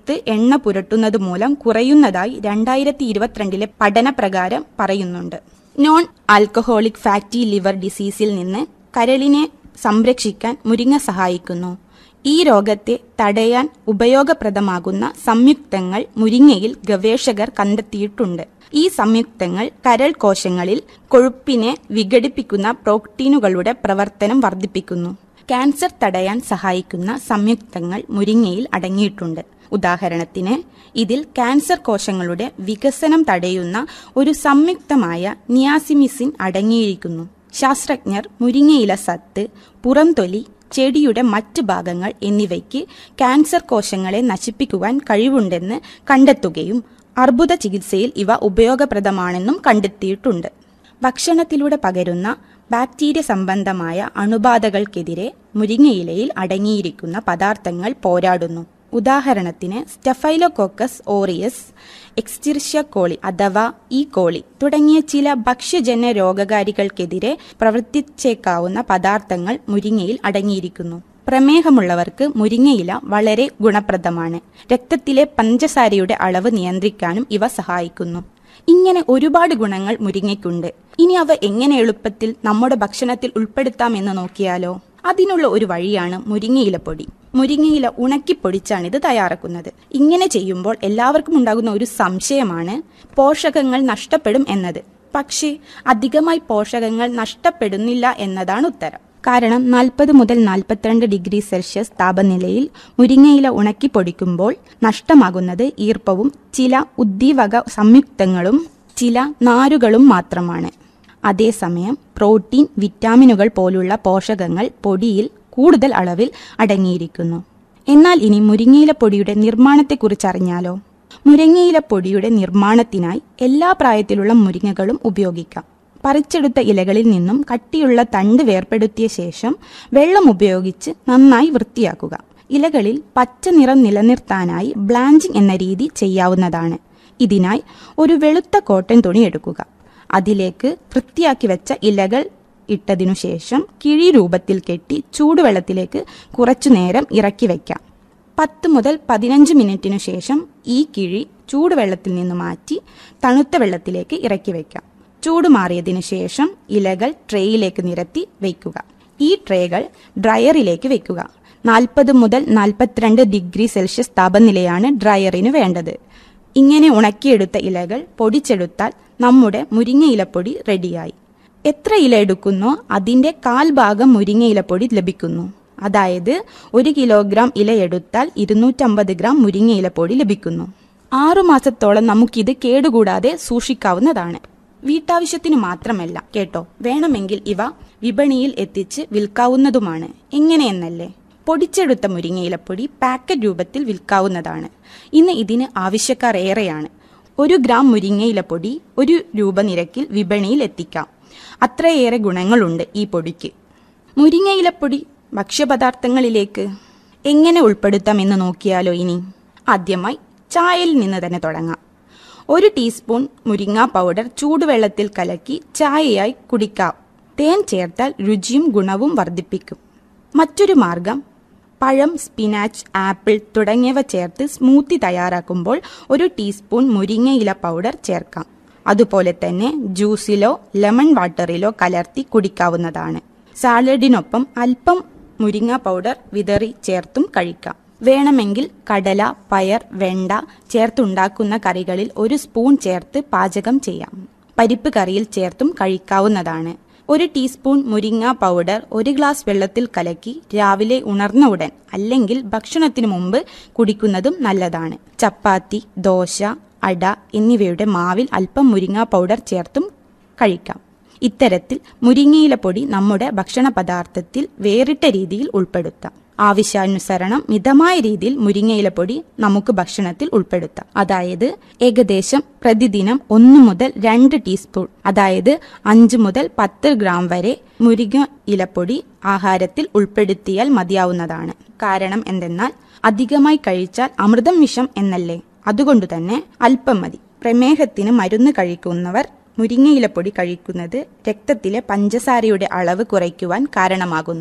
ദേഹത്ത് എണ്ണ പുരട്ടുന്നത് മൂലം കുറയുന്നതായി രണ്ടായിരത്തി ഇരുപത്തിരണ്ടിലെ പഠനപ്രകാരം പറയുന്നുണ്ട് നോൺ ആൽക്കഹോളിക് ഫാറ്റി ലിവർ ഡിസീസിൽ നിന്ന് കരളിനെ സംരക്ഷിക്കാൻ മുരിങ്ങ സഹായിക്കുന്നു ഈ രോഗത്തെ തടയാൻ ഉപയോഗപ്രദമാകുന്ന സംയുക്തങ്ങൾ മുരിങ്ങയിൽ ഗവേഷകർ കണ്ടെത്തിയിട്ടുണ്ട് ഈ സംയുക്തങ്ങൾ കരൾ കോശങ്ങളിൽ കൊഴുപ്പിനെ വിഘടിപ്പിക്കുന്ന പ്രോട്ടീനുകളുടെ പ്രവർത്തനം വർദ്ധിപ്പിക്കുന്നു ക്യാൻസർ തടയാൻ സഹായിക്കുന്ന സംയുക്തങ്ങൾ മുരിങ്ങയിൽ അടങ്ങിയിട്ടുണ്ട് ഉദാഹരണത്തിന് ഇതിൽ ക്യാൻസർ കോശങ്ങളുടെ വികസനം തടയുന്ന ഒരു സംയുക്തമായ നിയാസിമിസിൻ അടങ്ങിയിരിക്കുന്നു ശാസ്ത്രജ്ഞർ മുരിങ്ങയില സത്ത് പുറംതൊലി ചെടിയുടെ മറ്റ് ഭാഗങ്ങൾ എന്നിവയ്ക്ക് ക്യാൻസർ കോശങ്ങളെ നശിപ്പിക്കുവാൻ കഴിവുണ്ടെന്ന് കണ്ടെത്തുകയും അർബുദ ചികിത്സയിൽ ഇവ ഉപയോഗപ്രദമാണെന്നും കണ്ടെത്തിയിട്ടുണ്ട് ഭക്ഷണത്തിലൂടെ പകരുന്ന ബാക്ടീരിയ സംബന്ധമായ അണുബാധകൾക്കെതിരെ മുരിങ്ങയിലയിൽ അടങ്ങിയിരിക്കുന്ന പദാർത്ഥങ്ങൾ പോരാടുന്നു ഉദാഹരണത്തിന് സ്റ്റെഫൈലോകോക്കസ് ഓറിയസ് എക്സ്റ്റിർഷ്യ കോളി അഥവാ ഈ കോളി തുടങ്ങിയ ചില ഭക്ഷ്യജന്യ രോഗകാരികൾക്കെതിരെ പ്രവർത്തിച്ചേക്കാവുന്ന പദാർത്ഥങ്ങൾ മുരിങ്ങയിൽ അടങ്ങിയിരിക്കുന്നു പ്രമേഹമുള്ളവർക്ക് മുരിങ്ങയില വളരെ ഗുണപ്രദമാണ് രക്തത്തിലെ പഞ്ചസാരയുടെ അളവ് നിയന്ത്രിക്കാനും ഇവ സഹായിക്കുന്നു ഇങ്ങനെ ഒരുപാട് ഗുണങ്ങൾ മുരിങ്ങയ്ക്കുണ്ട് ഇനി അവ എങ്ങനെ എളുപ്പത്തിൽ നമ്മുടെ ഭക്ഷണത്തിൽ ഉൾപ്പെടുത്താമെന്ന് നോക്കിയാലോ അതിനുള്ള ഒരു വഴിയാണ് മുരിങ്ങയില പൊടി മുരിങ്ങയില ഉണക്കിപ്പൊടിച്ചാണ് ഇത് തയ്യാറാക്കുന്നത് ഇങ്ങനെ ചെയ്യുമ്പോൾ എല്ലാവർക്കും ഉണ്ടാകുന്ന ഒരു സംശയമാണ് പോഷകങ്ങൾ നഷ്ടപ്പെടും എന്നത് പക്ഷേ അധികമായി പോഷകങ്ങൾ നഷ്ടപ്പെടുന്നില്ല എന്നതാണ് ഉത്തരം കാരണം നാൽപ്പത് മുതൽ നാൽപ്പത്തിരണ്ട് ഡിഗ്രി സെൽഷ്യസ് താപനിലയിൽ മുരിങ്ങയില ഉണക്കി പൊടിക്കുമ്പോൾ നഷ്ടമാകുന്നത് ഈർപ്പവും ചില ഉദ്ദീവക സംയുക്തങ്ങളും ചില നാരുകളും മാത്രമാണ് അതേസമയം പ്രോട്ടീൻ വിറ്റാമിനുകൾ പോലുള്ള പോഷകങ്ങൾ പൊടിയിൽ കൂടുതൽ അളവിൽ അടങ്ങിയിരിക്കുന്നു എന്നാൽ ഇനി മുരിങ്ങയില പൊടിയുടെ നിർമ്മാണത്തെക്കുറിച്ച് അറിഞ്ഞാലോ മുരിങ്ങയില പൊടിയുടെ നിർമ്മാണത്തിനായി എല്ലാ പ്രായത്തിലുള്ള മുരിങ്ങകളും ഉപയോഗിക്കാം പറിച്ചെടുത്ത ഇലകളിൽ നിന്നും കട്ടിയുള്ള തണ്ട് വേർപെടുത്തിയ ശേഷം വെള്ളം ഉപയോഗിച്ച് നന്നായി വൃത്തിയാക്കുക ഇലകളിൽ പച്ച നിറം നിലനിർത്താനായി ബ്ലാഞ്ചിങ് എന്ന രീതി ചെയ്യാവുന്നതാണ് ഇതിനായി ഒരു വെളുത്ത കോട്ടൺ തുണി എടുക്കുക അതിലേക്ക് വൃത്തിയാക്കി വെച്ച ഇലകൾ ഇട്ടതിനു ശേഷം കിഴി രൂപത്തിൽ കെട്ടി ചൂടുവെള്ളത്തിലേക്ക് കുറച്ചു നേരം ഇറക്കി വയ്ക്കാം പത്ത് മുതൽ പതിനഞ്ച് മിനിറ്റിനു ശേഷം ഈ കിഴി ചൂടുവെള്ളത്തിൽ നിന്ന് മാറ്റി തണുത്ത വെള്ളത്തിലേക്ക് ഇറക്കി വയ്ക്കാം ചൂട് മാറിയതിനു ശേഷം ഇലകൾ ട്രേയിലേക്ക് നിരത്തി വയ്ക്കുക ഈ ട്രേകൾ ഡ്രയറിലേക്ക് വെക്കുക നാൽപ്പത് മുതൽ നാൽപ്പത്തിരണ്ട് ഡിഗ്രി സെൽഷ്യസ് താപനിലയാണ് ഡ്രയറിന് വേണ്ടത് ഇങ്ങനെ ഉണക്കിയെടുത്ത ഇലകൾ പൊടിച്ചെടുത്താൽ നമ്മുടെ മുരിങ്ങയിലപ്പൊടി റെഡിയായി എത്ര ഇല എടുക്കുന്നോ അതിന്റെ കാൽ ഭാഗം മുരിങ്ങയിലപ്പൊടി ലഭിക്കുന്നു അതായത് ഒരു കിലോഗ്രാം ഇല എടുത്താൽ ഇരുന്നൂറ്റമ്പത് ഗ്രാം മുരിങ്ങയിലപ്പൊടി ലഭിക്കുന്നു ആറുമാസത്തോളം നമുക്കിത് കേടുകൂടാതെ സൂക്ഷിക്കാവുന്നതാണ് വീട്ടാവശ്യത്തിന് മാത്രമല്ല കേട്ടോ വേണമെങ്കിൽ ഇവ വിപണിയിൽ എത്തിച്ച് വിൽക്കാവുന്നതുമാണ് എങ്ങനെയെന്നല്ലേ പൊടിച്ചെടുത്ത മുരിങ്ങയിലപ്പൊടി പാക്കറ്റ് രൂപത്തിൽ വിൽക്കാവുന്നതാണ് ഇന്ന് ഇതിന് ആവശ്യക്കാർ ഏറെയാണ് ഒരു ഗ്രാം മുരിങ്ങയിലപ്പൊടി ഒരു രൂപ നിരക്കിൽ വിപണിയിൽ എത്തിക്കാം അത്രയേറെ ഗുണങ്ങളുണ്ട് ഈ പൊടിക്ക് മുരിങ്ങയിലപ്പൊടി ഭക്ഷ്യപദാർത്ഥങ്ങളിലേക്ക് എങ്ങനെ ഉൾപ്പെടുത്താമെന്ന് നോക്കിയാലോ ഇനി ആദ്യമായി ചായയിൽ നിന്ന് തന്നെ തുടങ്ങാം ഒരു ടീസ്പൂൺ മുരിങ്ങ പൗഡർ ചൂടുവെള്ളത്തിൽ കലക്കി ചായയായി കുടിക്കാം തേൻ ചേർത്താൽ രുചിയും ഗുണവും വർദ്ധിപ്പിക്കും മറ്റൊരു മാർഗം പഴം സ്പിനാച്ച് ആപ്പിൾ തുടങ്ങിയവ ചേർത്ത് സ്മൂത്തി തയ്യാറാക്കുമ്പോൾ ഒരു ടീസ്പൂൺ മുരിങ്ങയില പൗഡർ ചേർക്കാം അതുപോലെ തന്നെ ജ്യൂസിലോ ലെമൺ വാട്ടറിലോ കലർത്തി കുടിക്കാവുന്നതാണ് സാലഡിനൊപ്പം അല്പം മുരിങ്ങ പൗഡർ വിതറി ചേർത്തും കഴിക്കാം വേണമെങ്കിൽ കടല പയർ വെണ്ട ചേർത്തുണ്ടാക്കുന്ന കറികളിൽ ഒരു സ്പൂൺ ചേർത്ത് പാചകം ചെയ്യാം പരിപ്പ് കറിയിൽ ചേർത്തും കഴിക്കാവുന്നതാണ് ഒരു ടീസ്പൂൺ മുരിങ്ങ പൗഡർ ഒരു ഗ്ലാസ് വെള്ളത്തിൽ കലക്കി രാവിലെ ഉണർന്ന ഉടൻ അല്ലെങ്കിൽ ഭക്ഷണത്തിനു മുമ്പ് കുടിക്കുന്നതും നല്ലതാണ് ചപ്പാത്തി ദോശ അട എന്നിവയുടെ മാവിൽ അല്പം മുരിങ്ങ പൗഡർ ചേർത്തും കഴിക്കാം ഇത്തരത്തിൽ മുരിങ്ങയില പൊടി നമ്മുടെ ഭക്ഷണ പദാർത്ഥത്തിൽ വേറിട്ട രീതിയിൽ ഉൾപ്പെടുത്താം ആവശ്യാനുസരണം മിതമായ രീതിയിൽ മുരിങ്ങയില പൊടി നമുക്ക് ഭക്ഷണത്തിൽ ഉൾപ്പെടുത്താം അതായത് ഏകദേശം പ്രതിദിനം ഒന്ന് മുതൽ രണ്ട് ടീസ്പൂൺ അതായത് അഞ്ച് മുതൽ പത്ത് ഗ്രാം വരെ മുരിങ്ങ ഇലപ്പൊടി ആഹാരത്തിൽ ഉൾപ്പെടുത്തിയാൽ മതിയാവുന്നതാണ് കാരണം എന്തെന്നാൽ അധികമായി കഴിച്ചാൽ അമൃതം വിഷം എന്നല്ലേ അതുകൊണ്ട് തന്നെ അല്പം മതി പ്രമേഹത്തിന് മരുന്ന് കഴിക്കുന്നവർ മുരിങ്ങയിലപ്പൊടി കഴിക്കുന്നത് രക്തത്തിലെ പഞ്ചസാരയുടെ അളവ് കുറയ്ക്കുവാൻ കാരണമാകുന്നു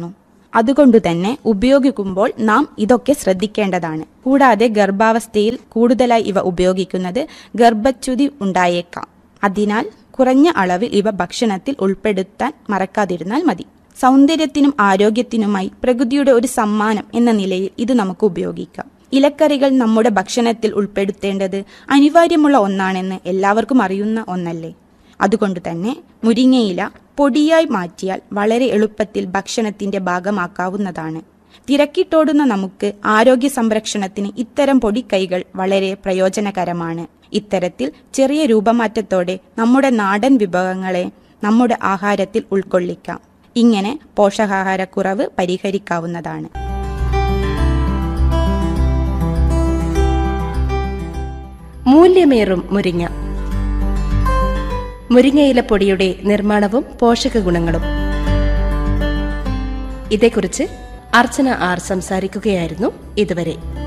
അതുകൊണ്ട് തന്നെ ഉപയോഗിക്കുമ്പോൾ നാം ഇതൊക്കെ ശ്രദ്ധിക്കേണ്ടതാണ് കൂടാതെ ഗർഭാവസ്ഥയിൽ കൂടുതലായി ഇവ ഉപയോഗിക്കുന്നത് ഗർഭച്യുതി ഉണ്ടായേക്കാം അതിനാൽ കുറഞ്ഞ അളവിൽ ഇവ ഭക്ഷണത്തിൽ ഉൾപ്പെടുത്താൻ മറക്കാതിരുന്നാൽ മതി സൗന്ദര്യത്തിനും ആരോഗ്യത്തിനുമായി പ്രകൃതിയുടെ ഒരു സമ്മാനം എന്ന നിലയിൽ ഇത് നമുക്ക് ഉപയോഗിക്കാം ഇലക്കറികൾ നമ്മുടെ ഭക്ഷണത്തിൽ ഉൾപ്പെടുത്തേണ്ടത് അനിവാര്യമുള്ള ഒന്നാണെന്ന് എല്ലാവർക്കും അറിയുന്ന ഒന്നല്ലേ അതുകൊണ്ട് തന്നെ മുരിങ്ങയില പൊടിയായി മാറ്റിയാൽ വളരെ എളുപ്പത്തിൽ ഭക്ഷണത്തിന്റെ ഭാഗമാക്കാവുന്നതാണ് തിരക്കിട്ടോടുന്ന നമുക്ക് ആരോഗ്യ സംരക്ഷണത്തിന് ഇത്തരം പൊടിക്കൈകൾ വളരെ പ്രയോജനകരമാണ് ഇത്തരത്തിൽ ചെറിയ രൂപമാറ്റത്തോടെ നമ്മുടെ നാടൻ വിഭവങ്ങളെ നമ്മുടെ ആഹാരത്തിൽ ഉൾക്കൊള്ളിക്കാം ഇങ്ങനെ പോഷകാഹാരക്കുറവ് പരിഹരിക്കാവുന്നതാണ് മൂല്യമേറും മുരിങ്ങ മുരിങ്ങയില പൊടിയുടെ നിർമ്മാണവും പോഷക ഗുണങ്ങളും ഇതേക്കുറിച്ച് അർച്ചന ആർ സംസാരിക്കുകയായിരുന്നു ഇതുവരെ